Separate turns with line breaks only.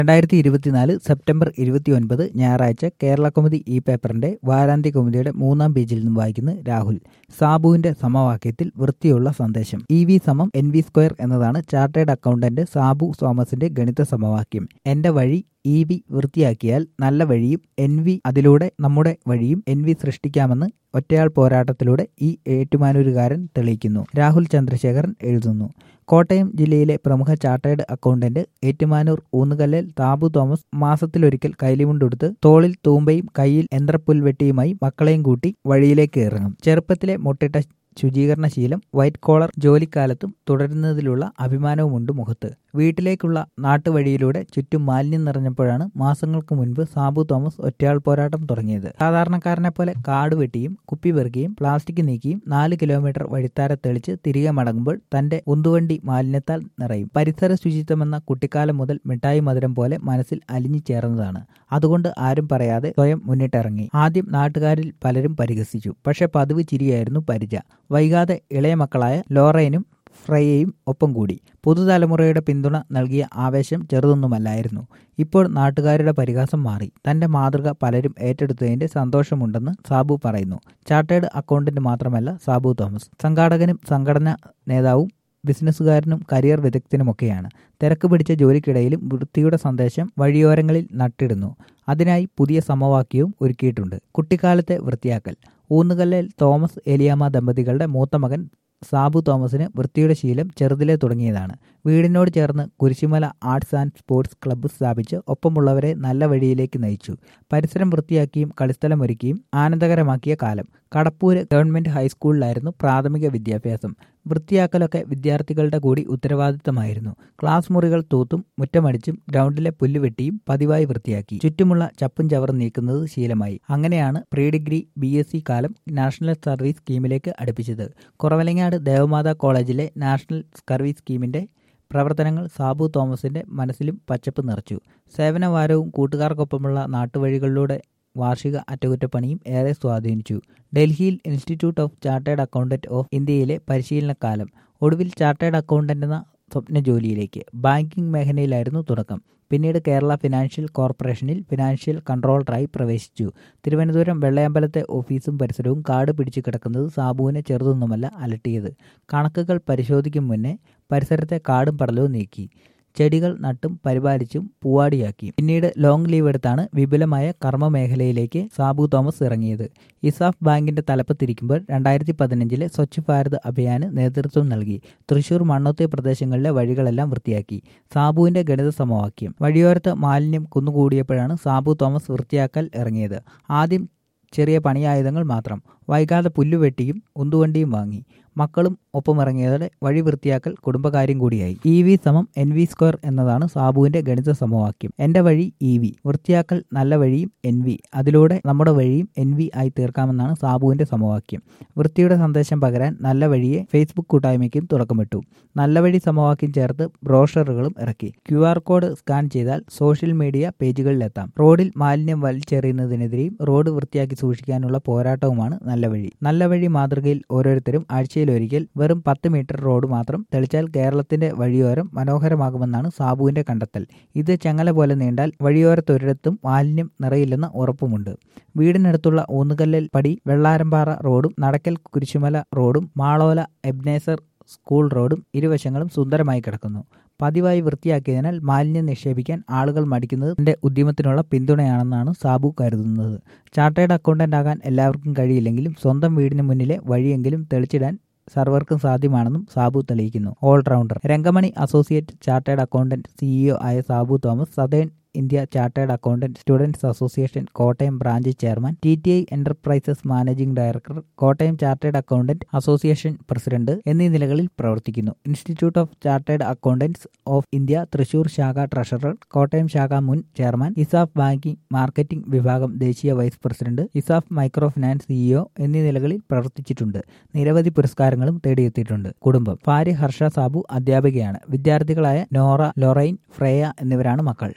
രണ്ടായിരത്തി ഇരുപത്തിനാല് സെപ്റ്റംബർ ഇരുപത്തിയൊൻപത് ഞായറാഴ്ച കേരള കൗമുദി ഈ പേപ്പറിന്റെ വാരാന്ത്യ കൗമുദിയുടെ മൂന്നാം പേജിൽ നിന്നും വായിക്കുന്നു രാഹുൽ സാബുവിന്റെ സമവാക്യത്തിൽ വൃത്തിയുള്ള സന്ദേശം ഇ വി സമം എൻ വി സ്ക്വയർ എന്നതാണ് ചാർട്ടേഡ് അക്കൗണ്ടന്റ് സാബു തോമസിന്റെ ഗണിത സമവാക്യം എന്റെ വഴി ഇ വി വൃത്തിയാക്കിയാൽ നല്ല വഴിയും എൻ വി അതിലൂടെ നമ്മുടെ വഴിയും എൻ വി സൃഷ്ടിക്കാമെന്ന് ഒറ്റയാൾ പോരാട്ടത്തിലൂടെ ഈ ഏറ്റുമാനൂരുകാരൻ തെളിയിക്കുന്നു രാഹുൽ ചന്ദ്രശേഖരൻ എഴുതുന്നു കോട്ടയം ജില്ലയിലെ പ്രമുഖ ചാർട്ടേഡ് അക്കൗണ്ടന്റ് ഏറ്റുമാനൂർ ഊന്നുകല്ലിൽ താബു തോമസ് മാസത്തിലൊരിക്കൽ കൈലിമുണ്ടെടുത്ത് തോളിൽ തൂമ്പയും കയ്യിൽ യന്ത്രപ്പുൽവെട്ടിയുമായി മക്കളെയും കൂട്ടി വഴിയിലേക്ക് ഇറങ്ങും ചെറുപ്പത്തിലെ മുട്ടിട്ട ശുചീകരണ ശീലം വൈറ്റ് കോളർ ജോലിക്കാലത്തും തുടരുന്നതിലുള്ള അഭിമാനവുമുണ്ട് മുഖത്ത് വീട്ടിലേക്കുള്ള നാട്ടുവഴിയിലൂടെ ചുറ്റും മാലിന്യം നിറഞ്ഞപ്പോഴാണ് മാസങ്ങൾക്ക് മുൻപ് സാബു തോമസ് ഒറ്റയാൾ പോരാട്ടം തുടങ്ങിയത് സാധാരണക്കാരനെ പോലെ കാട് വെട്ടിയും കുപ്പി പെറുക്കിയും പ്ലാസ്റ്റിക് നീക്കിയും നാല് കിലോമീറ്റർ വഴിത്താര തെളിച്ച് തിരികെ മടങ്ങുമ്പോൾ തന്റെ ഉന്തുവണ്ടി മാലിന്യത്താൽ നിറയും പരിസര ശുചിത്വമെന്ന കുട്ടിക്കാലം മുതൽ മിഠായി മധുരം പോലെ മനസ്സിൽ അലിഞ്ഞു ചേർന്നതാണ് അതുകൊണ്ട് ആരും പറയാതെ സ്വയം മുന്നിട്ടിറങ്ങി ആദ്യം നാട്ടുകാരിൽ പലരും പരിഹസിച്ചു പക്ഷെ പതിവ് ചിരിയായിരുന്നു പരിച വൈകാതെ ഇളയ മക്കളായ ലോറയനും ഫ്രയയും ഒപ്പം കൂടി പുതുതലമുറയുടെ പിന്തുണ നൽകിയ ആവേശം ചെറുതൊന്നുമല്ലായിരുന്നു ഇപ്പോൾ നാട്ടുകാരുടെ പരിഹാസം മാറി തന്റെ മാതൃക പലരും ഏറ്റെടുത്തതിന്റെ സന്തോഷമുണ്ടെന്ന് സാബു പറയുന്നു ചാർട്ടേഡ് അക്കൗണ്ടന്റ് മാത്രമല്ല സാബു തോമസ് സംഘാടകനും സംഘടനാ നേതാവും ബിസിനസ്സുകാരനും കരിയർ വിദഗ്ധനുമൊക്കെയാണ് തിരക്ക് പിടിച്ച ജോലിക്കിടയിലും വൃത്തിയുടെ സന്ദേശം വഴിയോരങ്ങളിൽ നട്ടിടുന്നു അതിനായി പുതിയ സമവാക്യവും ഒരുക്കിയിട്ടുണ്ട് കുട്ടിക്കാലത്തെ വൃത്തിയാക്കൽ ഊന്നുകല്ലിൽ തോമസ് എലിയാമ ദമ്പതികളുടെ മൂത്ത മകൻ സാബു തോമസിന് വൃത്തിയുടെ ശീലം ചെറുതിലെ തുടങ്ങിയതാണ് വീടിനോട് ചേർന്ന് Kurisumala arts and sports club സ്ഥാപിച്ച് ഒപ്പമുള്ളവരെ നല്ല വഴിയിലേക്ക് നയിച്ചു പരിസരം വൃത്തിയാക്കിയും കളിസ്ഥലം ഒരുക്കിയും ആനന്ദകരമാക്കിയ കാലം കടപ്പൂര് ഗവൺമെന്റ് ഹൈസ്കൂളിലായിരുന്നു പ്രാഥമിക വിദ്യാഭ്യാസം വൃത്തിയാക്കലൊക്കെ വിദ്യാർത്ഥികളുടെ കൂടി ഉത്തരവാദിത്തമായിരുന്നു ക്ലാസ് മുറികൾ തൂത്തും മുറ്റമടിച്ചും ഗ്രൗണ്ടിലെ പുല്ലുവെട്ടിയും പതിവായി വൃത്തിയാക്കി ചുറ്റുമുള്ള ചപ്പും ചവറും നീക്കുന്നത് ശീലമായി അങ്ങനെയാണ് pre degree B S C കാലം നാഷണൽ സർവീസ് സ്കീമിലേക്ക് അടുപ്പിച്ചത് കുറവലങ്ങാട് ദേവമാതാ കോളേജിലെ നാഷണൽ സർവീസ് സ്കീമിന്റെ പ്രവർത്തനങ്ങൾ സാബു തോമസിന്റെ മനസ്സിലും പച്ചപ്പ് നിറച്ചു സേവനവാരവും കൂട്ടുകാർക്കൊപ്പമുള്ള നാട്ടുവഴികളിലൂടെ വാർഷിക അറ്റകുറ്റപ്പണിയും ഏറെ സ്വാധീനിച്ചു ഡൽഹിയിൽ institute of chartered accountant of ഇന്ത്യയിലെ പരിശീലനകാലം ഒടുവിൽ ചാർട്ടേഡ് അക്കൗണ്ടന്റ് എന്ന സ്വപ്ന ജോലിയിലേക്ക് ബാങ്കിംഗ് മേഖലയിലായിരുന്നു തുടക്കം പിന്നീട് കേരള ഫിനാൻഷ്യൽ കോർപ്പറേഷനിൽ ഫിനാൻഷ്യൽ കൺട്രോളറായി പ്രവേശിച്ചു തിരുവനന്തപുരം വെള്ളയമ്പലത്തെ ഓഫീസും പരിസരവും കാട് പിടിച്ചു കിടക്കുന്നത് സാബുവിനെ ചെറുതൊന്നുമല്ല അലട്ടിയത് കണക്കുകൾ പരിശോധിക്കും മുന്നേ പരിസരത്തെ കാടും പടലവും നീക്കി ചെടികൾ നട്ടും പരിപാലിച്ചും പൂവാടിയാക്കി പിന്നീട് ലോങ് ലീവ് എടുത്താണ് വിപുലമായ കർമ്മ മേഖലയിലേക്ക് സാബു തോമസ് ഇറങ്ങിയത് ഇസാഫ് ബാങ്കിന്റെ തലപ്പത്തിരിക്കുമ്പോൾ രണ്ടായിരത്തി പതിനഞ്ചിലെ സ്വച്ഛ് ഭാരത് അഭിയാന് നേതൃത്വം നൽകി തൃശൂർ മണ്ണൊത്തി പ്രദേശങ്ങളിലെ വഴികളെല്ലാം വൃത്തിയാക്കി സാബുവിന്റെ ഗണിത സമവാക്യം വഴിയോരത്ത് മാലിന്യം കുന്നുകൂടിയപ്പോഴാണ് സാബു തോമസ് വൃത്തിയാക്കൽ ഇറങ്ങിയത് ആദ്യം ചെറിയ പണിയായുധങ്ങൾ മാത്രം വൈകാതെ പുല്ലുവെട്ടിയും ഉന്തുവണ്ടിയും വാങ്ങി മക്കളും ഒപ്പമിറങ്ങിയതോടെ വഴി വൃത്തിയാക്കൽ കുടുംബകാര്യം കൂടിയായി ഇ വി സമം എൻ വി സ്ക്വയർ എന്നതാണ് സാബുവിന്റെ ഗണിത സമവാക്യം എന്റെ വഴി ഇ വി വൃത്തിയാക്കൽ നല്ല വഴിയും എൻ വി അതിലൂടെ നമ്മുടെ വഴിയും എൻ വി ആയി തീർക്കാമെന്നാണ് സാബുവിന്റെ സമവാക്യം വൃത്തിയുടെ സന്ദേശം പകരാൻ നല്ല വഴിയെ ഫേസ്ബുക്ക് കൂട്ടായ്മയ്ക്കും തുടക്കമിട്ടു നല്ല വഴി സമവാക്യം ചേർത്ത് ബ്രോഷറുകളും ഇറക്കി ക്യു ആർ കോഡ് സ്കാൻ ചെയ്താൽ സോഷ്യൽ മീഡിയ പേജുകളിലെത്താം റോഡിൽ മാലിന്യം വലിച്ചെറിയുന്നതിനെതിരെയും റോഡ് വൃത്തിയാക്കി സൂക്ഷിക്കാനുള്ള പോരാട്ടവുമാണ് നല്ല വഴി നല്ല വഴി മാതൃകയിൽ ഓരോരുത്തരും ആഴ്ചയിലൊരിക്കൽ വെറും പത്ത് മീറ്റർ റോഡ് മാത്രം തെളിച്ചാൽ കേരളത്തിന്റെ വഴിയോരം മനോഹരമാകുമെന്നാണ് സാബുവിന്റെ കണ്ടെത്തൽ ഇത് ചങ്ങല പോലെ നീണ്ടാൽ വഴിയോരത്തൊരിടത്തും മാലിന്യം നിറയില്ലെന്ന ഉറപ്പുമുണ്ട് വീടിനടുത്തുള്ള ഊന്നുകല്ലിൽ പടി വെള്ളാരമ്പാറ റോഡും നടക്കൽ കുരിശുമല റോഡും മാളോല എബ്നേസർ സ്കൂൾ റോഡും ഇരുവശങ്ങളും സുന്ദരമായി കിടക്കുന്നു പതിവായി വൃത്തിയാക്കിയതിനാൽ മാലിന്യം നിക്ഷേപിക്കാൻ ആളുകൾ മടിക്കുന്നത് തന്റെ ഉദ്യമത്തിനുള്ള പിന്തുണയാണെന്നാണ് സാബു കരുതുന്നത് ചാർട്ടേഡ് അക്കൗണ്ടന്റ് ആകാൻ എല്ലാവർക്കും കഴിയില്ലെങ്കിലും സ്വന്തം വീടിന് മുന്നിലെ വഴിയെങ്കിലും തെളിച്ചിടാൻ സർവർക്കും സാധ്യമാണെന്നും സാബു തെളിയിക്കുന്നു ഓൾറൗണ്ടർ രംഗമണി അസോസിയേറ്റ് ചാർട്ടേഡ് അക്കൗണ്ടന്റ് സിഇഒ ആയ Sabu Thomas southern India chartered accountant students association Kottayam branch chairman T T I enterprises managing director Kottayam chartered accountant association president എന്നീ നിലകളിൽ പ്രവർത്തിക്കുന്നു institute of chartered accountants of India Thrissur ശാഖ ട്രഷറർ കോട്ടയം ശാഖ മുൻ ചെയർമാൻ ഇസാഫ് ബാങ്കിംഗ് മാർക്കറ്റിംഗ് വിഭാഗം ദേശീയ vice president ESAF micro finance CEO എന്നീ നിലകളിൽ പ്രവർത്തിച്ചിട്ടുണ്ട് നിരവധി പുരസ്കാരങ്ങളും തേടിയെത്തിയിട്ടുണ്ട് കുടുംബം ഭാര്യ ഹർഷ സാബു അധ്യാപികയാണ് വിദ്യാർത്ഥികളായ നോറ ലൊറൈൻ ഫ്രേയ എന്നിവരാണ് മക്കൾ